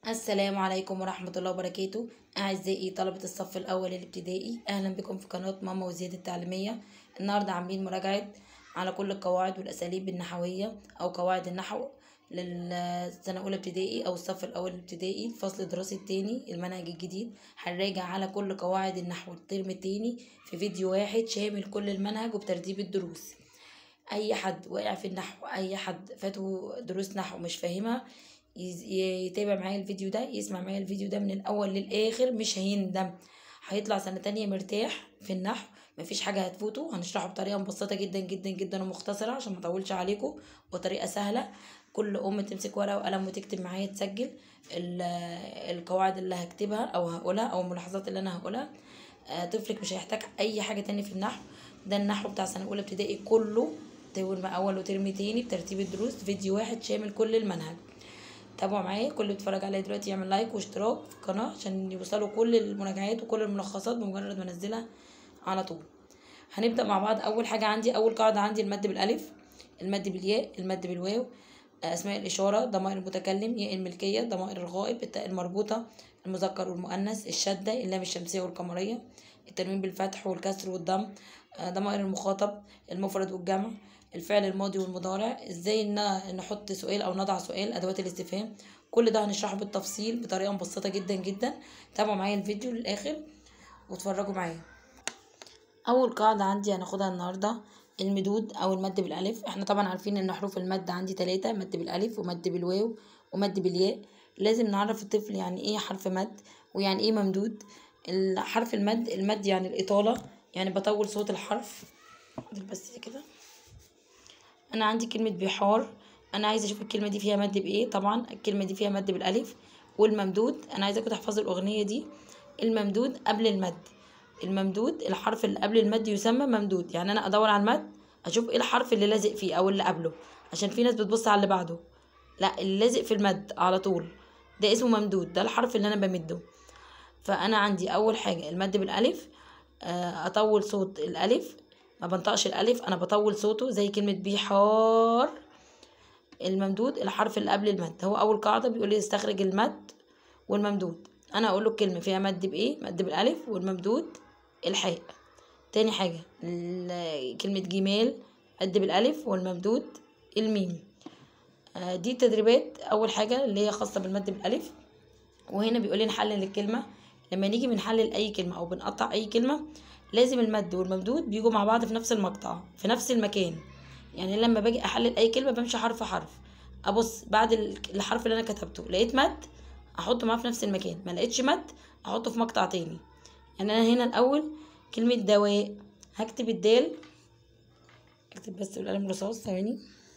السلام عليكم ورحمة الله وبركاته أعزائي طلبة الصف الأول الابتدائي أهلا بكم في قناة ماما وزياد التعليمية النهاردة عاملين مراجعة على كل القواعد والأساليب النحوية أو قواعد النحو للسنة الأولى ابتدائي أو الصف الأول الابتدائي الفصل الدراسي التاني المنهج الجديد هنراجع على كل قواعد النحو الترم التاني في فيديو واحد شامل كل المنهج وبترتيب الدروس اي حد واقع في النحو اي حد فاته دروس نحو مش فاهمها يز- يتابع معايا الفيديو ده يسمع معايا الفيديو ده من الاول للاخر مش هيندم هيطلع سنة تانية مرتاح في النحو مفيش حاجة هتفوته هنشرحه بطريقة مبسطة جدا جدا جدا ومختصرة عشان ما اطولش عليكم وطريقة سهلة كل ام تمسك ورقة وقلم وتكتب معايا تسجل ال- القواعد اللي هكتبها او هقولها او الملاحظات اللي انا هقولها آه، طفلك مش هيحتاج اي حاجة تاني في النحو ده النحو بتاع سنة اولى ابتدائي كله ترم اول وترم تاني بترتيب الدروس فيديو واحد شامل كل المنهج تابعوا معايا كل اللي بيتفرج عليا دلوقتي يعمل لايك واشتراك في القناة عشان يوصلوا كل المراجعات وكل الملخصات بمجرد ما انزلها على طول هنبدأ مع بعض أول حاجة عندي أول قاعدة عندي المد بالألف المد بالياء المد بالواو أسماء الإشارة ضمائر المتكلم ياء الملكية ضمائر الغائب التاء المربوطة المذكر والمؤنث الشدة اللام الشمسية والقمرية التنوين بالفتح والكسر والضم آه، ضمائر المخاطب المفرد والجمع الفعل الماضي والمضارع ازاي ان نحط سؤال او نضع سؤال ادوات الاستفهام كل ده هنشرحه بالتفصيل بطريقه مبسطه جدا جدا تابعوا معايا الفيديو للاخر واتفرجوا معايا اول قاعده عندي هناخدها النهارده المدود او المد بالالف احنا طبعا عارفين ان حروف المد عندي ثلاثة مد بالالف ومد بالواو ومد بالياء لازم نعرف الطفل يعني ايه حرف مد ويعني ايه ممدود حرف المد المد يعني الاطاله يعني بطول صوت الحرف بس كده انا عندي كلمه بحار انا عايزه اشوف الكلمه دي فيها مد بايه طبعا الكلمه دي فيها مد بالالف والممدود انا عايزاكم تحفظوا الاغنيه دي الممدود قبل المد الممدود الحرف اللي قبل المد يسمى ممدود يعني انا ادور على المد اشوف ايه الحرف اللي لازق فيه او اللي قبله عشان في ناس بتبص على اللي بعده لا اللي لازق في المد على طول ده اسمه ممدود ده الحرف اللي انا بمده فانا عندي اول حاجه المد بالالف آه، اطول صوت الالف ما بنطقش الالف انا بطول صوته زي كلمه بحار الممدود الحرف اللي قبل المد هو اول قاعده بيقول لي استخرج المد والممدود انا اقول له الكلمه فيها مد بايه مد بالالف والممدود الحاء تاني حاجه ال- كلمه جمال مد بالالف والممدود الميم آه، دي تدريبات اول حاجه اللي هي خاصه بالمد بالالف وهنا بيقول لي نحلل الكلمه لما نيجي بنحلل اي كلمه او بنقطع اي كلمه لازم المد والممدود بيجوا مع بعض في نفس المقطع في نفس المكان يعني لما باجي احلل اي كلمه بمشي حرف حرف ابص بعد ال- الحرف اللي انا كتبته لقيت مد احطه معاه في نفس المكان ما لقيتش مد احطه في مقطع تاني يعني انا هنا الاول كلمه دواء هكتب الدال اكتب بس بالقلم الرصاص ثواني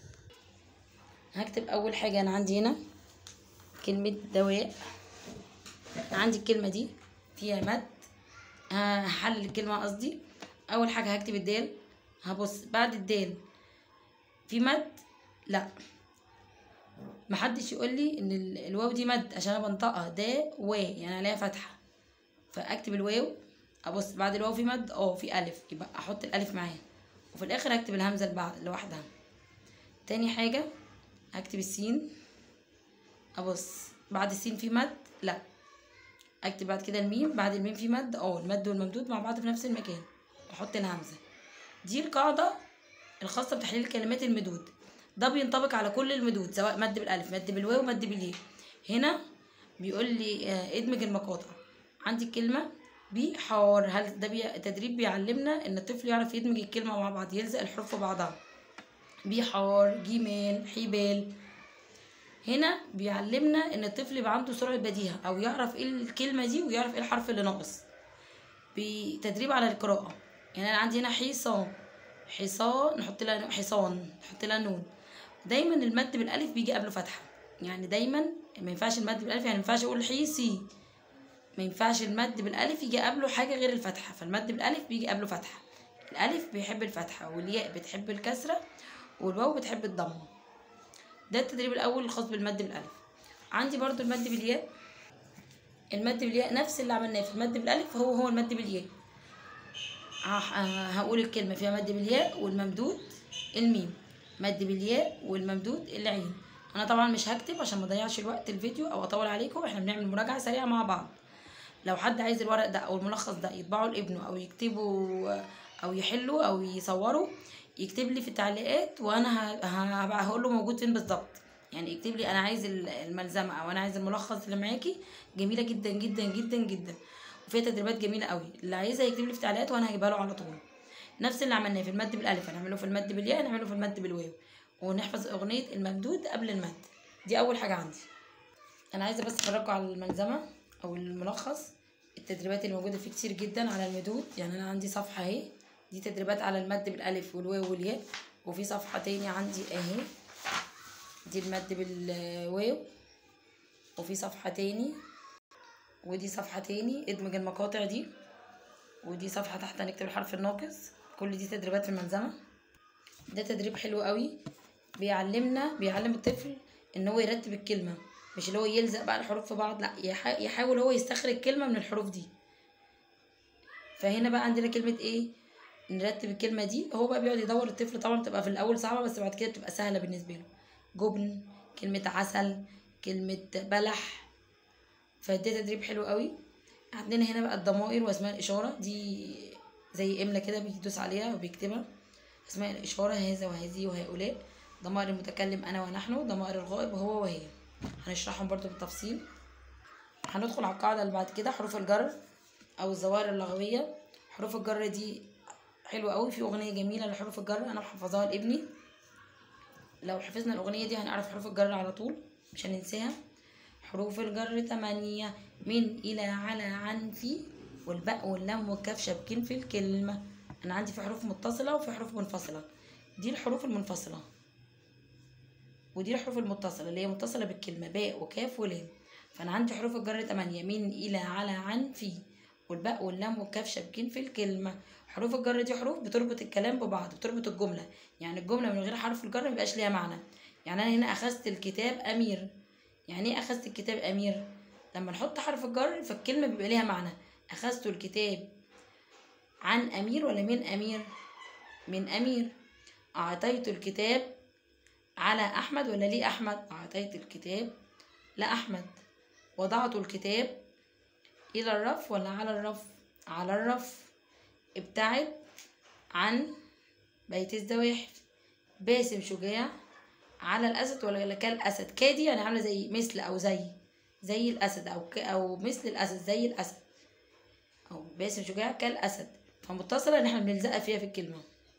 هكتب اول حاجه انا عندي هنا كلمه دواء عندي الكلمه دي فيها مد هحلل الكلمه قصدي اول حاجه هكتب الدال هبص بعد الدال في مد لا محدش يقول لي ان ال- الواو دي مد عشان انا بنطقها دا و يعني عليها فتحه فاكتب الواو ابص بعد الواو في مد اه في الف يبقى احط الالف معاها وفي الاخر هكتب الهمزه لبعض لوحدها تاني حاجه هكتب السين ابص بعد السين في مد لا اكتب بعد كده الميم بعد الميم في مد اه المد والممدود مع بعض في نفس المكان واحط الهمزه دي القاعده الخاصه بتحليل كلمات المدود ده بينطبق على كل المدود سواء مد بالالف مد بالواو مد بالياء هنا بيقول لي آه، ادمج المقاطع عندي الكلمه بحار هل ده بي... تدريب بيعلمنا ان الطفل يعرف يدمج الكلمه مع بعض يلزق الحروف في بعضها بحار جمال حبال هنا بيعلمنا ان الطفل يبقى عنده سرعه بديهه او يعرف ايه الكلمه دي ويعرف ايه الحرف اللي ناقص بتدريب على القراءه يعني انا عندي هنا حصان حصان نحط لها حصان نحط لها نون دايما المد بالالف بيجي قبله فتحه يعني دايما ما ينفعش المد بالالف يعني ما ينفعش اقول حيسي ما ينفعش المد بالالف يجي قبله حاجه غير الفتحه فالمد بالالف بيجي قبله فتحه الالف بيحب الفتحه والياء بتحب الكسره والواو بتحب الضمه ده التدريب الاول الخاص بالمد بالالف عندي برضو المد بالياء المد بالياء نفس اللي عملناه في المد بالالف هو هو المد بالياء ه- هقول الكلمة فيها مد بالياء والممدود الميم مد بالياء والممدود العين انا طبعا مش هكتب عشان ما اضيعش الوقت الفيديو او اطول عليكم احنا بنعمل مراجعه سريعه مع بعض لو حد عايز الورق ده او الملخص ده يطبعه لابنه او يكتبه او يحله او يصوره يكتب لي في التعليقات وانا ه- ه- هبقى هقول له موجود فين بالظبط يعني يكتب لي انا عايز ال- الملزمه او انا عايز الملخص اللي معاكي جميله جدا جدا جدا جدا وفيها تدريبات جميله قوي اللي عايزها يكتب لي في التعليقات وانا هجيبها له على طول نفس اللي عملناه في المد بالالف هنعمله في المد بالياء هنعمله في المد بالواو ونحفظ اغنيه الممدود قبل المد دي اول حاجه عندي انا عايزه بس افرجكم على الملزمه او الملخص التدريبات اللي موجوده فيه كتير جدا على المدود يعني انا عندي صفحه اهي دي تدريبات على المد بالالف والواو والياء وفي صفحه تاني عندي اهي دي المد بالواو وفي صفحه تاني ودي صفحه تاني ادمج المقاطع دي ودي صفحه تحت هنكتب الحرف الناقص كل دي تدريبات في الملزمه ده تدريب حلو قوي بيعلمنا بيعلم الطفل ان هو يرتب الكلمه مش اللي هو يلزق بقى الحروف في بعض لا يح- يحاول هو يستخرج كلمه من الحروف دي فهنا بقى عندنا كلمه ايه نرتب الكلمه دي هو بقى بيقعد يدور الطفل طبعا بتبقى في الاول صعبه بس بعد كده بتبقى سهله بالنسبه له جبن كلمه عسل كلمه بلح فده تدريب حلو قوي عندنا هنا بقى الضمائر واسماء الاشاره دي زي املا كده بيدوس عليها وبيكتبها اسماء الاشاره هذا وهذه وهؤلاء ضمائر المتكلم انا ونحن ضمائر الغائب هو وهي هنشرحهم برضو بالتفصيل هندخل على القاعده اللي بعد كده حروف الجر او الظواهر اللغويه حروف الجر دي حلوه قوي في اغنيه جميله لحروف الجر انا محفظاها لابني لو حفظنا الاغنيه دي هنعرف حروف الجر على طول مش هننساها حروف الجر تمانية من إلى على عن في والباء واللام والكاف شابكين في الكلمة أنا عندي في حروف متصلة وفي حروف منفصلة دي الحروف المنفصلة ودي الحروف المتصلة اللي هي متصلة بالكلمة باء وكاف ولام فأنا عندي حروف الجر تمانية من إلى على عن في والباء واللام والكاف شابكين في الكلمة حروف الجر دي حروف بتربط الكلام ببعض بتربط الجملة يعني الجملة من غير حرف الجر مبيبقاش ليها معنى يعني أنا هنا أخذت الكتاب أمير يعني ايه اخذت الكتاب امير لما نحط حرف الجر فالكلمه بيبقى ليها معنى اخذت الكتاب عن امير ولا من امير من امير اعطيت الكتاب على احمد ولا ليه احمد اعطيت الكتاب لاحمد وضعت الكتاب الى الرف ولا على الرف على الرف ابتعد عن بيت الزواحف باسم شجاع على الاسد ولا كالاسد كادي يعني عامله زي مثل او زي زي الاسد او ك او مثل الاسد زي الاسد او باسم شجاع كالاسد فمتصله ان احنا بنلزقها فيها في الكلمه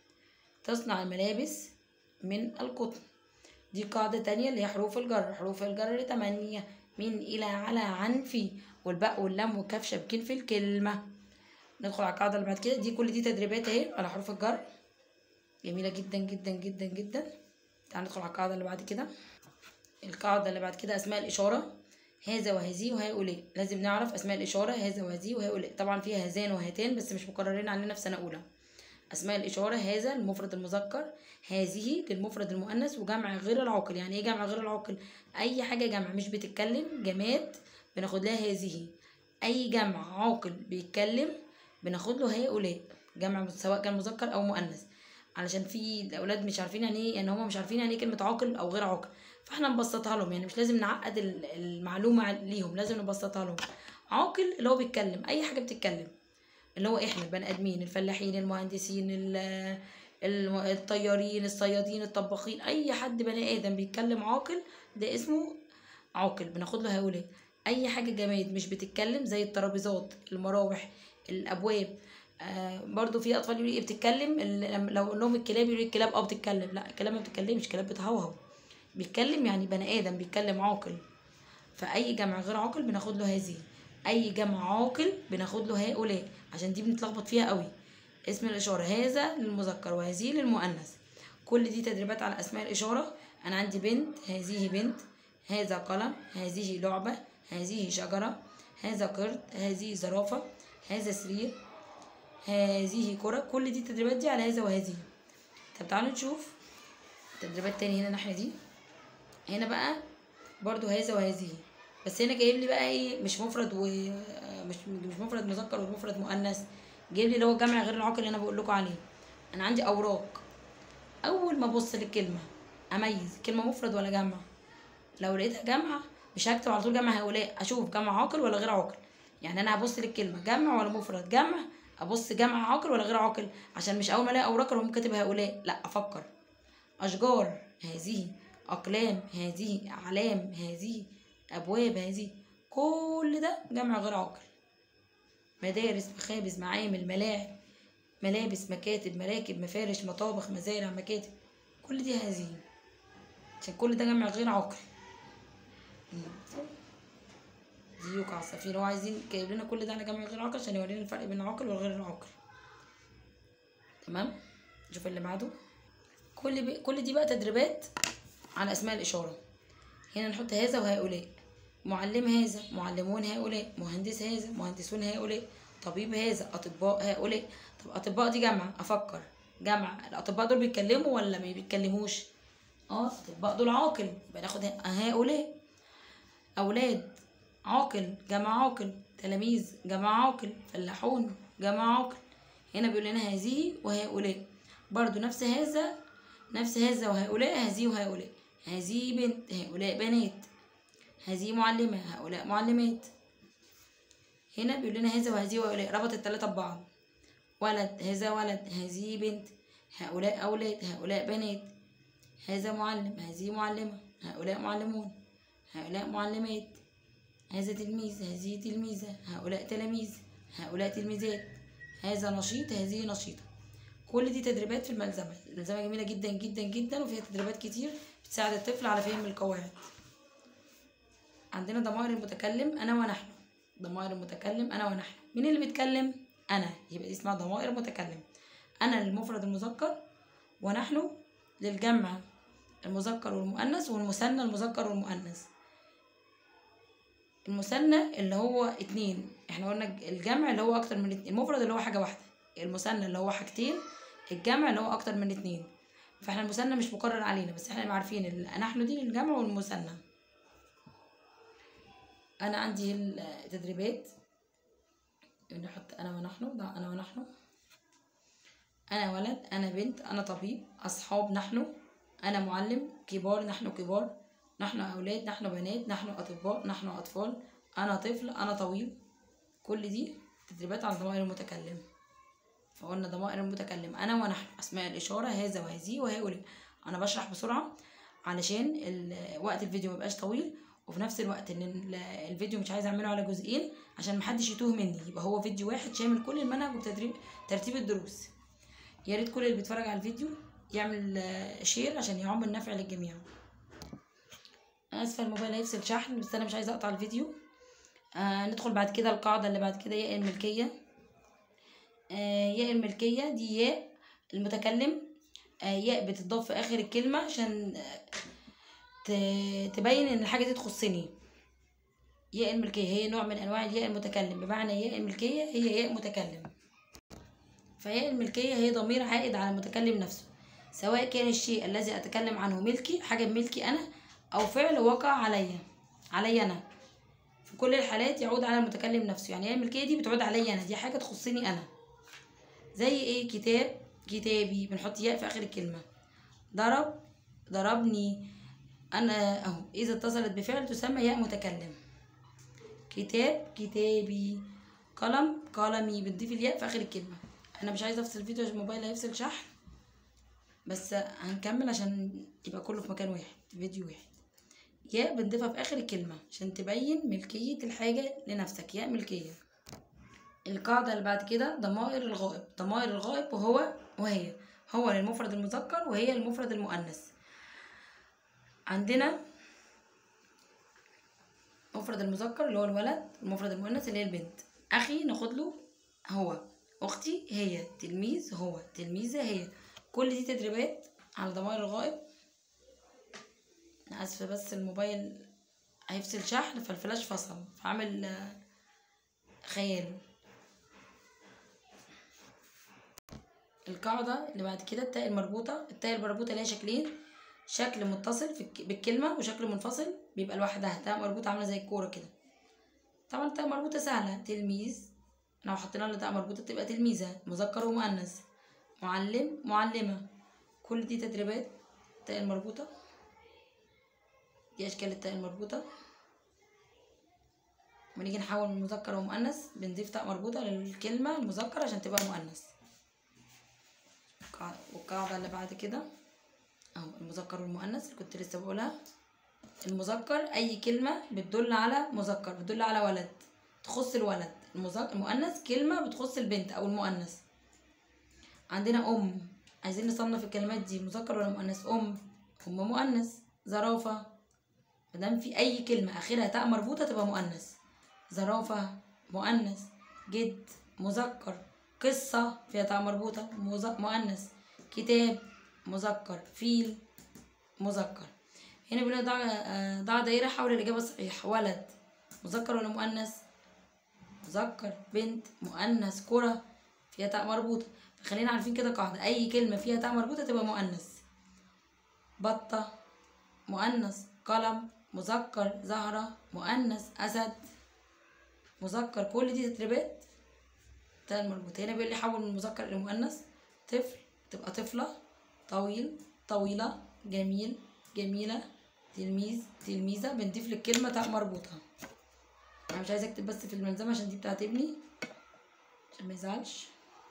تصنع الملابس من القطن دي قاعدة تانية اللي هي حروف الجر حروف الجر تمانية من إلى على عن في والباء واللام والكاف شابكين في الكلمة ندخل على القاعدة اللي بعد كده دي كل دي تدريبات اهي على حروف الجر جميلة جدا جدا جدا جدا تعال ندخل على القاعدة اللي بعد كده القاعدة اللي بعد كده أسماء الإشارة هذا وهذه وهؤلاء لازم نعرف أسماء الإشارة هذا وهذه وهؤلاء طبعا فيها هذان وهاتان بس مش مكررين عندنا في سنة أولى أسماء الإشارة هذا المفرد المذكر هذه للمفرد المؤنث وجمع غير العاقل يعني إيه جمع غير العاقل أي حاجة جمع مش بتتكلم جماد بناخد لها هذه أي جمع عاقل بيتكلم بناخد له هؤلاء جمع سواء كان مذكر أو مؤنث علشان في الاولاد مش عارفين يعني ايه يعني هم مش عارفين يعني ايه كلمه عاقل او غير عاقل فاحنا نبسطها لهم يعني مش لازم نعقد ال- المعلومه ليهم لازم نبسطها لهم عاقل اللي هو بيتكلم اي حاجه بتتكلم اللي هو احنا البني ادمين الفلاحين المهندسين ال- الم- الطيارين الصيادين الطباخين اي حد بني ادم بيتكلم عاقل ده اسمه عاقل بناخد له هؤلاء اي حاجه جماد مش بتتكلم زي الترابيزات المراوح الابواب آه برضو في اطفال يقولوا ايه بتتكلم ال- لما- لو قلنا لهم الكلاب يقولوا الكلاب اه بتتكلم لا الكلاب ما بتتكلمش الكلاب بتهوهو بيتكلم يعني بني ادم بيتكلم عاقل فاي جمع غير عاقل بناخد له هذه اي جمع عاقل بناخد له هؤلاء عشان دي بنتلخبط فيها قوي اسم الاشاره هذا للمذكر وهذه للمؤنث كل دي تدريبات على اسماء الاشاره انا عندي بنت هذه بنت هذا قلم هذه لعبه هذه شجره هذا قرد هذه زرافه هذا سرير هذه كرة كل دي التدريبات دي على هذا وهذه طب تعالوا نشوف تدريبات تاني هنا الناحية دي هنا بقى برضو هذا وهذه بس هنا جايب لي بقى ايه مش مفرد و مش مش مفرد مذكر ومفرد مؤنث جايب لي اللي هو الجمع غير العاقل اللي انا بقول لكم عليه انا عندي اوراق اول ما ابص للكلمه اميز كلمه مفرد ولا جمع لو لقيتها جمع مش هكتب على طول جمع هؤلاء اشوف جمع عاقل ولا غير عاقل يعني انا هبص للكلمه جمع ولا مفرد جمع ابص جمع عاقل ولا غير عاقل عشان مش اول ما الاقي اوراق اقوم كاتب هؤلاء لا افكر اشجار هذه اقلام هذه اعلام هذه ابواب هذه كل ده جمع غير عاقل مدارس مخابز معامل ملاعب ملابس مكاتب مراكب مفارش مطابخ مزارع مكاتب كل دي هذه عشان كل ده جمع غير عاقل ديوك عصافير هو عايزين جايب لنا كل ده على جمع غير عاقل عشان يورينا الفرق بين العاقل والغير العاقل تمام نشوف اللي بعده كل بي... كل دي بقى تدريبات على اسماء الاشاره هنا نحط هذا وهؤلاء معلم هذا معلمون هؤلاء مهندس هذا مهندسون هؤلاء طبيب هذا اطباء هؤلاء طب اطباء دي جمع افكر جمع الاطباء دول بيتكلموا ولا ما بيتكلموش اه اطباء دول عاقل يبقى ناخد هؤلاء اولاد عاقل جمع عاقل تلاميذ جمع عاقل فلاحون جمع عاقل هنا بيقول لنا هذه وهؤلاء برضو نفس هذا نفس هذا وهؤلاء هذه وهؤلاء هذه بنت هؤلاء بنات هذه معلمة هؤلاء معلمات هنا بيقول لنا هذا وهذه وهؤلاء ربط التلاتة ببعض ولد هذا ولد هذه بنت هؤلاء أولاد هؤلاء بنات هذا معلم هذه معلمة هؤلاء معلمون هؤلاء معلمات هذا تلميذ هذه تلميذة هؤلاء تلاميذ هؤلاء تلميذات هذا نشيط هذه نشيطة كل دي تدريبات في الملزمة الملزمة جميلة جدا جدا جدا وفيها تدريبات كتير بتساعد الطفل على فهم القواعد عندنا ضمائر المتكلم أنا ونحن ضمائر المتكلم أنا ونحن مين اللي بيتكلم؟ أنا يبقى دي اسمها ضمائر المتكلم أنا للمفرد المذكر ونحن للجمع المذكر والمؤنث والمثنى المذكر والمؤنث المثنى اللي هو اتنين احنا قلنا الجمع اللي هو اكتر من اتنين المفرد اللي هو حاجة واحدة المثنى اللي هو حاجتين الجمع اللي هو اكتر من اتنين فاحنا المثنى مش مقرر علينا بس احنا عارفين ال- نحن دي للجمع والمثنى انا عندي التدريبات نحط انا ونحن ده انا ونحن انا ولد انا بنت انا طبيب اصحاب نحن انا معلم كبار نحن كبار نحن اولاد نحن بنات نحن اطباء نحن اطفال انا طفل انا طويل كل دي تدريبات على ضمائر المتكلم فقلنا ضمائر المتكلم انا ونحن اسماء الاشاره هذا وهذه وهؤلاء انا بشرح بسرعه علشان ال- وقت الفيديو ميبقاش طويل وفي نفس الوقت ان ال- الفيديو مش عايزه اعمله على جزئين عشان محدش يتوه مني يبقى هو فيديو واحد شامل كل المنهج وتدريب ترتيب الدروس يا ريت كل اللي بيتفرج على الفيديو يعمل آه، شير عشان يعم النفع للجميع انا اسفه الموبايل هيفصل شحن بس انا مش عايزه اقطع الفيديو آه ندخل بعد كده القاعده اللي بعد كده ياء الملكيه آه ياء الملكيه دي ياء المتكلم آه ياء بتضاف في اخر الكلمه عشان آه، ت- تبين ان الحاجه دي تخصني ياء الملكيه هي نوع من انواع الياء المتكلم بمعنى ياء الملكيه هي ياء متكلم فياء الملكيه هي ضمير عائد على المتكلم نفسه سواء كان الشيء الذي اتكلم عنه ملكي حاجه بملكي انا او فعل وقع عليا عليا انا في كل الحالات يعود على المتكلم نفسه يعني هي الملكيه دي بتعود عليا انا دي حاجه تخصني انا زي ايه كتاب كتابي بنحط ياء في اخر الكلمه ضرب ضربني انا اهو اذا اتصلت بفعل تسمى ياء متكلم كتاب كتابي قلم قلمي بنضيف الياء في اخر الكلمه انا مش عايزه افصل الفيديو عشان الموبايل هيفصل شحن بس هنكمل عشان يبقى كله في مكان واحد فيديو واحد ياء بنضيفها في اخر الكلمه عشان تبين ملكيه الحاجه لنفسك ياء ملكيه القاعده اللي بعد كده ضمائر الغائب ضمائر الغائب وهو وهي هو للمفرد المذكر وهي للمفرد المؤنث عندنا المفرد المذكر اللي هو الولد المفرد المؤنث اللي هي البنت اخي ناخد له هو اختي هي تلميذ هو تلميذه هي كل دي تدريبات على ضمائر الغائب انا اسفه بس الموبايل هيفصل شحن فالفلاش فصل فعمل آه، خيال القاعدة اللي بعد كده التاء المربوطة التاء المربوطة ليها شكلين شكل متصل في الك- بالكلمة وشكل منفصل بيبقى لوحدها تاء مربوطة عاملة زي الكورة كده طبعا تاء مربوطة سهلة تلميذ لو حطينا لها تاء مربوطة تبقى تلميذة مذكر ومؤنث معلم معلمة كل دي تدريبات تاء المربوطة دي اشكال التاء المربوطه ونيجي نحول من مذكر ومؤنث بنضيف تاء مربوطه للكلمه المذكر عشان تبقى مؤنث القاع- والقاعده اللي بعد كده اهو المذكر والمؤنث اللي كنت لسه بقولها المذكر اي كلمه بتدل على مذكر بتدل على ولد تخص الولد المذكر المؤنث كلمه بتخص البنت او المؤنث عندنا ام عايزين نصنف الكلمات دي مذكر ولا مؤنث ام ام مؤنث زرافه مادام في اي كلمه اخرها تاء مربوطه تبقى مؤنث زرافه مؤنث جد مذكر قصه فيها تاء مربوطه مذ- مؤنث كتاب مذكر فيل مذكر هنا بيقول لك ضع آه، ضع دايره حول الاجابه الصحيحه ولد مذكر ولا مؤنث مذكر بنت مؤنث كرة فيها تاء مربوطة فخلينا عارفين كده قاعدة أي كلمة فيها تاء مربوطة تبقى مؤنث بطة مؤنث قلم مذكر زهرة مؤنث أسد مذكر كل دي تدريبات تاء المربوطة هنا بيقول لي حول من مذكر إلى مؤنث طفل تبقى طفلة طويل طويلة جميل جميلة تلميذ تلميذة بنضيف للكلمة تاء مربوطة انا مش عايزه اكتب بس في الملزمه عشان دي بتاعت ابني عشان ما يزعلش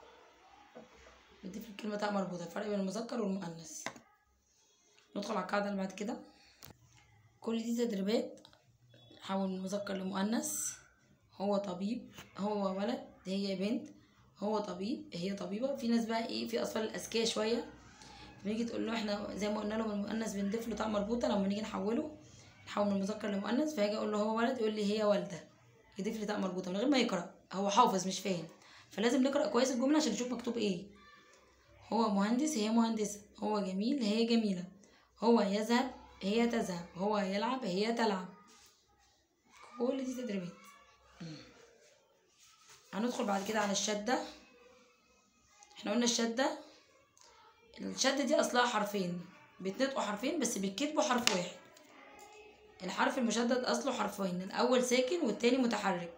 بضيف الكلمه تاء مربوطه الفرق بين المذكر والمؤنث ندخل على القاعده اللي بعد كده كل دي تدريبات حول من مذكر لمؤنث هو طبيب هو ولد هي بنت هو طبيب هي طبيبه في ناس بقى ايه في اطفال الاذكياء شويه بنيجي تقول له احنا زي ما قلنا له من المؤنث بنضيف له تاء مربوطه لما نيجي نحوله نحول من مذكر لمؤنث فاجي اقول له هو ولد يقول لي هي والده يضيف لي تاء مربوطه من غير ما يقرا هو حافظ مش فاهم فلازم نقرا كويس الجمله عشان نشوف مكتوب ايه هو مهندس هي مهندسه هو جميل هي جميله هو يذهب هي تذهب هو يلعب هي تلعب كل دي تدريبات مم. هندخل بعد كده على الشده احنا قلنا الشده الشده دي اصلها حرفين بيتنطقوا حرفين بس بيتكتبوا حرف واحد الحرف المشدد اصله حرفين الاول ساكن والتاني متحرك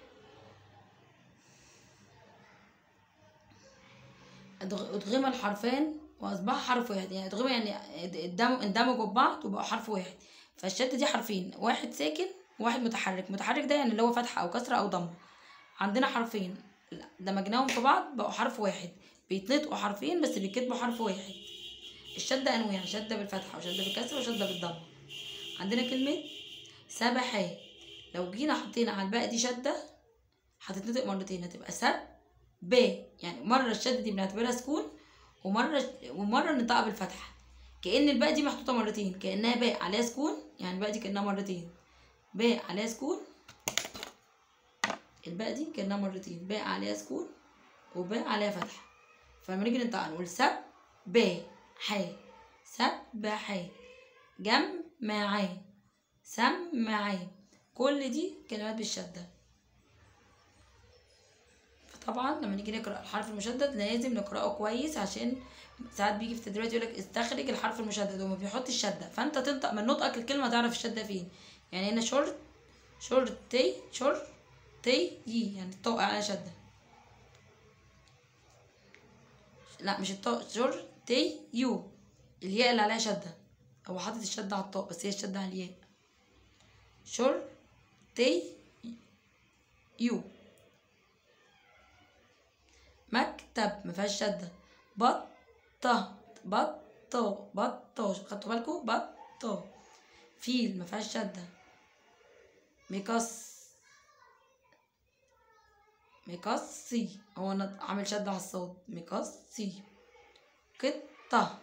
أدغ- ادغم الحرفان واصبح حرف واحد يعني ادغم يعني اندم- اندمجوا ببعض وبقوا حرف واحد فالشد دي حرفين واحد ساكن وواحد متحرك متحرك ده يعني اللي هو فتحه او كسره او ضمه عندنا حرفين دمجناهم في بعض بقوا حرف واحد بيتنطقوا حرفين بس بيتكتبوا حرف واحد الشدة أنواع شدة بالفتحة وشدة بالكسر وشدة بالضمة عندنا كلمة سبحة لو جينا حطينا على الباء دي شدة هتتنطق مرتين هتبقى سب ب يعني مرة الشدة دي بنعتبرها سكون ومرة ومرة ننطقها بالفتحة كأن الباء دي محطوطة مرتين كأنها باء عليها سكون يعني الباء دي كأنها مرتين باء عليها سكون الباء دي كأنها مرتين باء عليها سكون وباء عليها فتحة فلما نيجي ننطقها نقول سب ب ح سبح جمع سمع كل دي كلمات بالشدة فطبعا لما نيجي نقرأ الحرف المشدد لازم نقرأه كويس عشان ساعات بيجي في التدريبات يقولك استخرج الحرف المشدد وما بيحط الشدة فانت تنطق من نطقك الكلمة تعرف الشدة فين يعني هنا شرط شرطي شر تي يي يعني الطاء على شدة لا مش الطاء شر تي يو الياء اللي عليها شدة هو حاطط الشدة على الطاء بس هي الشدة على الياء شر تي يو مكتب مفيهاش شدة بطة بطة بطة خدتوا بالكوا بطة فيل مفيهاش شدة مقص مقصي هو انا عامل شدة على الصوت مقصي قطة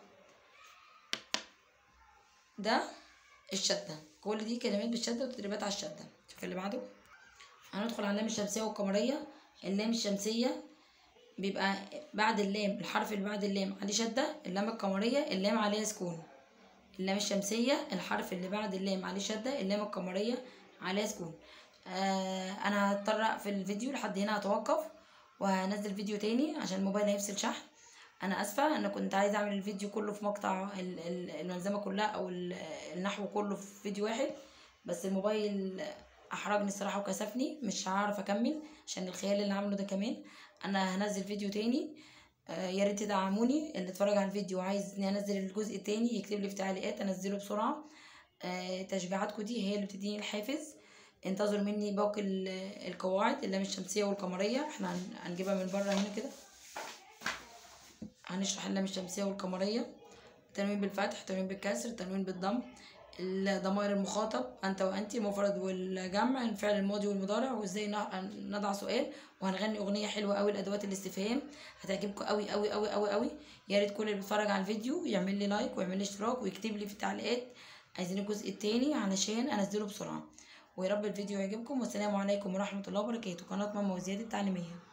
ده الشدة كل دي كلمات بالشدة وتدريبات على الشدة شوف اللي بعده هندخل على اللام الشمسية والقمرية اللام الشمسية بيبقى بعد اللام الحرف اللي بعد اللام عليه شدة اللام القمرية اللام عليها سكون اللام الشمسية الحرف اللي بعد اللام عليه شدة اللام القمرية عليها سكون آه انا هضطر اقفل الفيديو لحد هنا هتوقف وهنزل فيديو تاني عشان الموبايل هيفصل شحن انا اسفه انا كنت عايزه اعمل الفيديو كله في مقطع ال- ال- الملزمه كلها او ال- النحو كله في فيديو واحد بس الموبايل احرجني الصراحه وكسفني مش هعرف اكمل عشان الخيال اللي عامله ده كمان انا هنزل فيديو تاني آه، يا ريت تدعموني اللي اتفرج على الفيديو وعايز اني انزل الجزء التاني يكتب لي في تعليقات انزله بسرعه آه تشجيعاتكم دي هي اللي بتديني الحافز انتظروا مني باقي ال- القواعد اللام الشمسيه والقمريه احنا هن- هنجيبها من بره هنا كده هنشرح اللام الشمسيه والقمريه تنوين بالفتح تنوين بالكسر تنوين بالضم الضمائر المخاطب انت وانت المفرد والجمع الفعل الماضي والمضارع وازاي نع- نضع سؤال وهنغني اغنيه حلوه قوي لادوات الاستفهام هتعجبكم قوي قوي قوي قوي قوي يا ريت كل اللي بيتفرج على الفيديو يعمل لي لايك ويعمل لي اشتراك ويكتب لي في التعليقات عايزين الجزء التاني علشان انزله بسرعه ويا رب الفيديو يعجبكم والسلام عليكم ورحمه الله وبركاته قناه ماما وزياد التعليميه